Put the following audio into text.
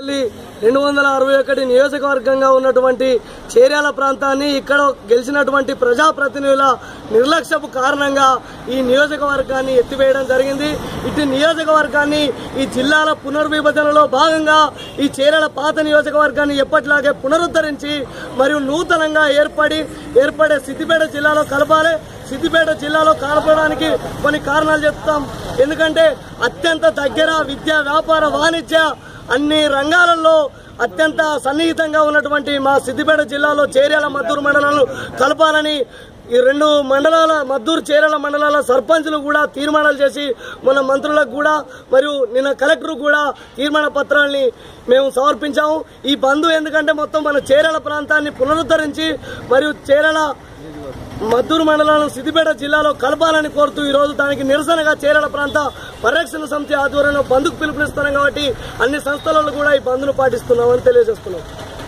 రెండు వందల అరవై ఒకటి నియోజకవర్గంగా ఉన్నటువంటి చేర్యాల ప్రాంతాన్ని ఇక్కడ గెలిచినటువంటి ప్రజాప్రతినిధుల నిర్లక్ష్యపు కారణంగా ఈ నియోజకవర్గాన్ని ఎత్తివేయడం జరిగింది ఇటు నియోజకవర్గాన్ని ఈ జిల్లాల పునర్విభజనలో భాగంగా ఈ చేర్యాల పాత నియోజకవర్గాన్ని ఎప్పటిలాగే పునరుద్ధరించి మరియు నూతనంగా ఏర్పడి ఏర్పడే సిద్దిపేట జిల్లాలో కలపాలి సిద్దిపేట జిల్లాలో కలపడానికి కొన్ని కారణాలు చెప్తాం ఎందుకంటే అత్యంత దగ్గర విద్య వ్యాపార వాణిజ్య అన్ని రంగాలలో అత్యంత సన్నిహితంగా ఉన్నటువంటి మా సిద్దిపేట జిల్లాలో చేర్యాల మద్దూరు మండలాలను కలపాలని ఈ రెండు మండలాల మద్దూరు చేరాల మండలాల సర్పంచులు కూడా తీర్మానాలు చేసి మన మంత్రులకు కూడా మరియు నిన్న కలెక్టర్ కూడా తీర్మాన పత్రాన్ని మేము సమర్పించాము ఈ బంధు ఎందుకంటే మొత్తం మన చేరాల ప్రాంతాన్ని పునరుద్ధరించి మరియు చేరాల మద్దూరు మండలం సిద్దిపేట జిల్లాలో కలపాలని కోరుతూ ఈ రోజు దానికి నిరసనగా చేరాల ప్రాంత పరిరక్షణ సమితి ఆధ్వర్యంలో బంధుకు పిలుపునిస్తున్నాం కాబట్టి అన్ని సంస్థలలో కూడా ఈ బంధును పాటిస్తున్నామని తెలియజేస్తున్నాం